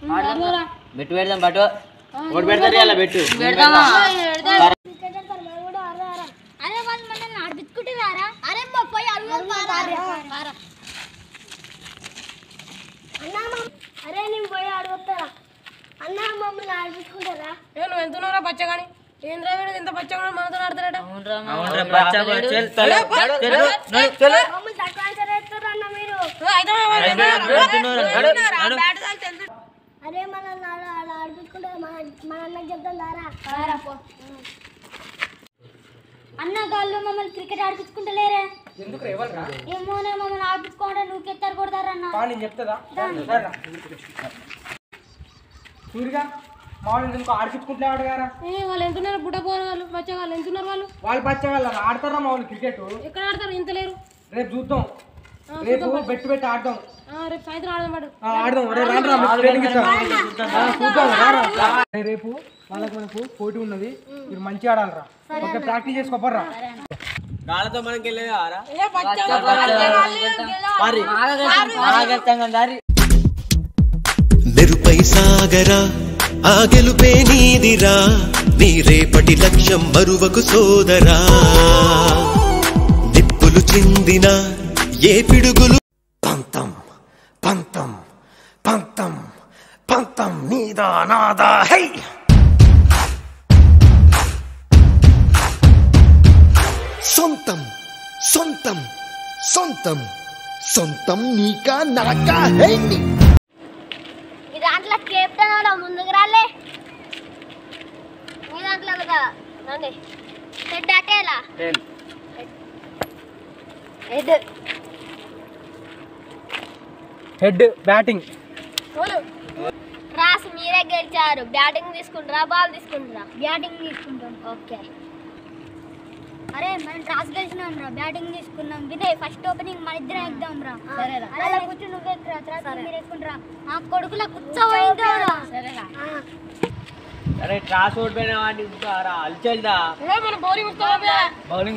బెట్టు పెడదాం బట్టు ఒకటి పెడతారు ఇలా పెట్టు అరే వాళ్ళు మనల్ని ఆడిపించుకుంటే రారా అరే మా పోయి అడుగుతారా అరే నేను పోయి అడుగుతారా అన్న మమ్మల్ని ఆడిపించుకుంటారా ఏ నువ్వు ఎంతున్నారా బచ్చగాని ఏం రావేడు ఇంత బచ్చగా మనతో ఆడతాడట అవునురా బచ్చా బచ్చా. చెల్, తల, నడు, నడు, నడు, చెల్. మమ్మల్ని తక్కువ చేస్తారు అన్న మీరు అరే మనల్ని ఆడ ఆడ ఆడిపించుకుంటారా మన మన అన్నకి చెప్తాం దారా అన్న గాళ్ళు మమ్మల్ని క్రికెట్ ఆడిపించుకుంటలేరే ఎందుకు ఇవ్వరా ఏమోనే మమ్మల్ని ఆడిపించుకోండి నువ్వు కెత్తారు కొడతారన్న నేను చెప్తుందా సూరిగా మామూలు ఎందుకు ఆడిపించుకుంటున్నాడు కదా వాళ్ళు ఎంతున్నారు బుట్ట పోరు వాళ్ళు బచ్చగా వాళ్ళు ఎంతున్నారు వాళ్ళు వాళ్ళు బచ్చ వాళ్ళు ఆడతారా మామూలు క్రికెట్ ఎక్కడ ఆడతారు ఇంత లేరు రేపు చూద్దాం రేపు బెట్టు పెట్టి ఆడదాం ఆ, రేపు సాయంత్రం ఆడదాం పాటు ఆ, ఆడదాం రే రాండి రా, మీకు ట్రైనింగ్ ఇస్తాం. ఆ, చూద్దాం రారా. రే, రేపు వాళ్ళకి మనకు పోటీ ఉన్నది మీరు మంచిగా ఆడాలరా ఓకే ప్రాక్టీస్ చేసుకోపర్రా గాళ్ళతో మనకి వెళ్ళేది ఆరా ఆగత్తంగా దారి మెరుపై సాగరా ఆ గెలుపే నీదిరా నీ రేపటి లక్ష్యం మరువకు సోదరా నిప్పులు చిందిన ఏ పిడుగులు పంతం పంతం పంతం పంతం నీదా నాదా హై సొంతం సొంతం సొంతం సొంతం నీకా నాకా హై నీ ఈ దాంట్లో చెప్తాను ముందుకు రాలే మీ దాంట్లో కదా రండి హెడ్ అటేలా హెడ్ హెడ్ బ్యాటింగ్ రాసి మీరే గెలిచారు బ్యాటింగ్ తీసుకుంటారా బాల్ తీసుకుంటారా బ్యాటింగ్ తీసుకుంటాం ఓకే అరే మనం టాస్ గెలిచినాం రా బ్యాటింగ్ తీసుకున్నాం వినయ్ ఫస్ట్ ఓపెనింగ్ మన ఇద్దరం ఎక్కుదాం రా సరేరా అలా కూర్చో నువ్వు ఎక్కురా తర్వాత మీరు ఎక్కుంటారా ఆ కొడుకుల కూర్చోపోయిందా అరే ట్రాస్ ఓడిపోయిన వాడిని ఆరా అల్చెల్దా మన బౌలింగ్ బౌలింగ్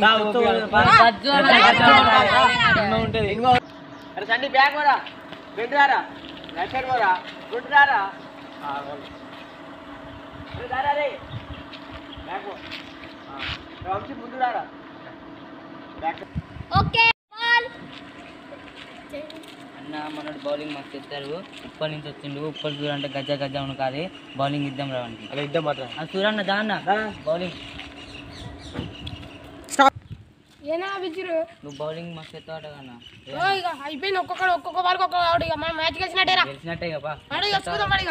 ఉంటది అరే సండి బ్యాక్ పోరా రెండు రారా రైట్ సైడ్ పోరా రెండు రారా ఆ, పోనీ. అరే రారా రే బ్యాక్ పో ఆ, రే వంశీ ముందు రారా బ్యాక్ ఓకే బాల్ అన్న మనోడు బౌలింగ్ మస్తు ఇస్తారు ఉప్పల్ నుంచి వచ్చిండు ఉప్పల్ సూర్య అంటే గజ్జ గజ్జ ఉనకాది బౌలింగ్ ఇద్దాం రావడానికి అలా ఇద్దాం మాత్రం ఆ సూరన్న దా అన్న బౌలింగ్ ఏనా బిచ్చిరు నువ్వు బౌలింగ్ మస్తు ఎత్తాట కన్నా ఓ ఇక అయిపోయింది ఒక్కొక్కడు ఒక్కొక్క వాళ్ళకి ఒక్కొక్క ఆవిడ ఇక మనం మ్యాచ్ గెలిచినట్టేరా తెలిసినట్టే కదా ఆడ ఇక చూద్దాం మరి ఇక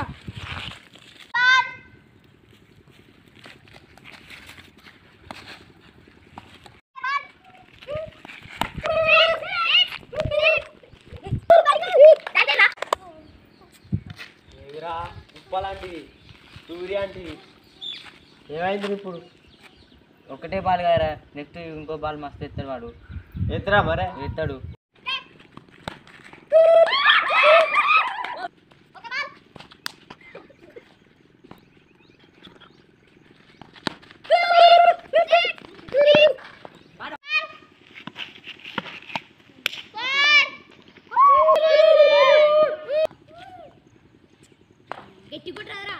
ఏదిరా ఉప్పలాంటివి సూర్య అంటివి ఏమైంది ఇప్పుడు ఒకటే బాల్ కదా నెక్స్ట్ ఇంకో బాల్ మస్తు ఎత్తాడు వాడు ఎత్తరా మరే ఎత్తాడు గట్టి కుట్రారా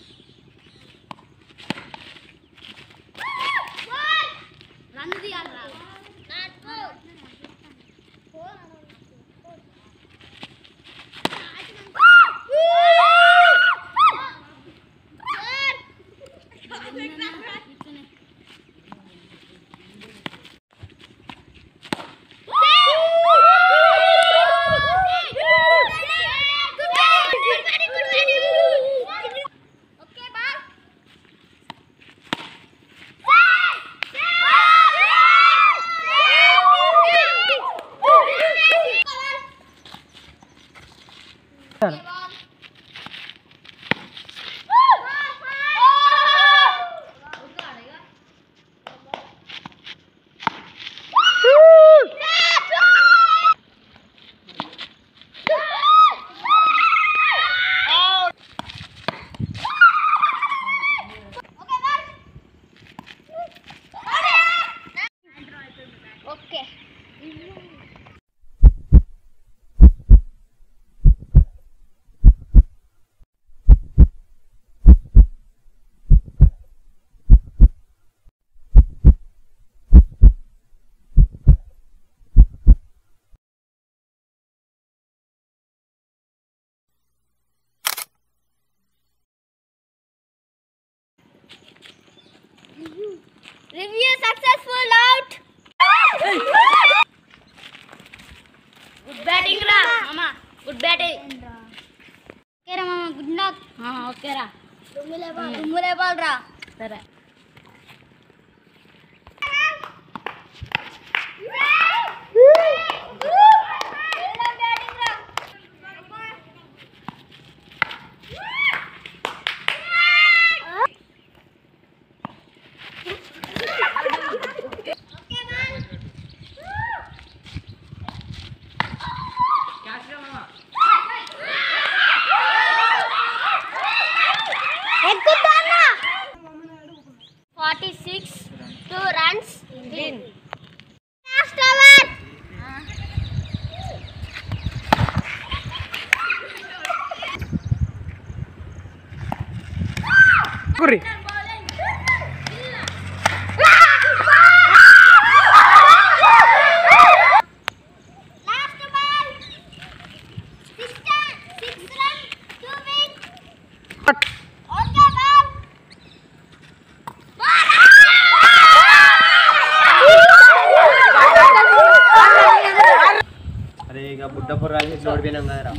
రన్ తీయాలరా okay ball okay review successful out good batting రా మామ గుడ్ బ్యాటింగ్ ఓకేరా మామ గుడ్ నాక్ ఓకేరా తుమ్ములే బాల్ తుమ్ములే బాల్ రా సరే forty six two runs win last over కుర్రి last ball six six run two win okay ball అరే ఇక బుడ్డ పొర్రాలు ఓడిపోయినాం కదరా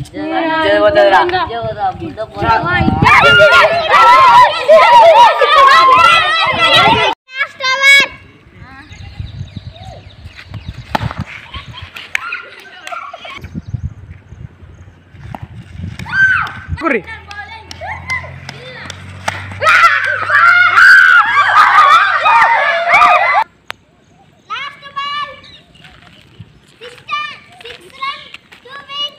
లాస్ట్ ఓవర్ కుర్రి last ball six six run two win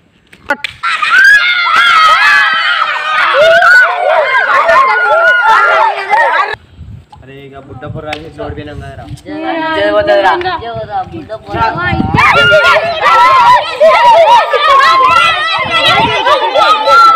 అరే ఇక బుడ్డ పొర్రాలు ఓడిపోయినాం కదరా లాస్ట్